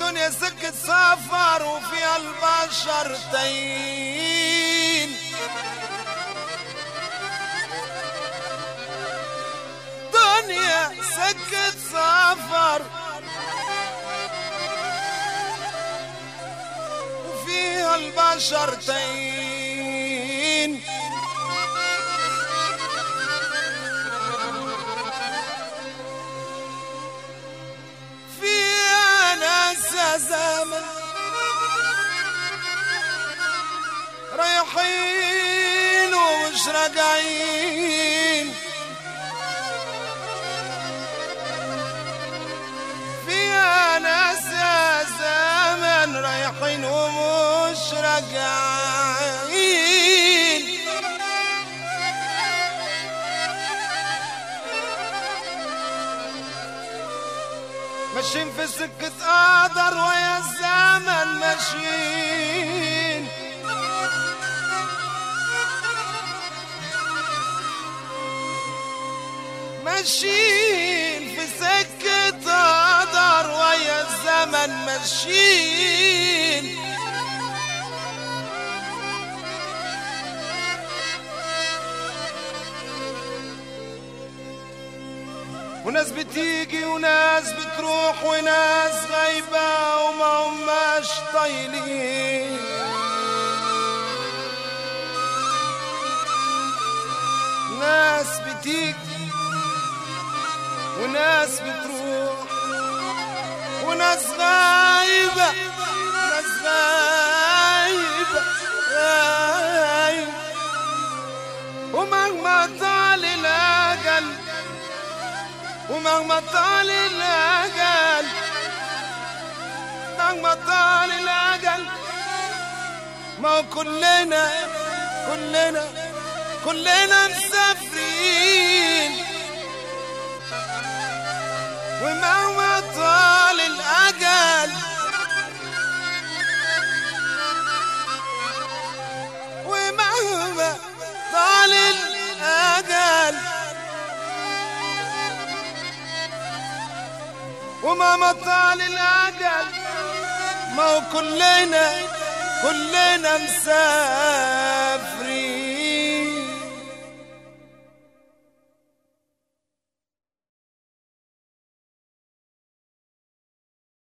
دنيا سكة سفر وفيها البشر تايين دنيا سكة سفر وفيها البشر تايين فيها ناس يا زمن رايحين ومش راجعين فيها ناس يا زمن رايحين ومش راجعين ماشيين في سكة قدر ويا الزمن ماشيين ماشيين في سكة قدر ويا الزمن ماشيين وناس بتيجي وناس بتروح وناس غايبة وما هماش طايلين ناس بتيجي وناس بتروح وناس غايبة ناس غايبة غايبة ومهما طال الأجل ومهما طال الأجل مهما طال الأجل ما هو كلنا كلنا كلنا مسافرين ومهما طال الأجل ومهما طال الأجل ومهما طال الأجل ما هو كلنا كلنا مسافرين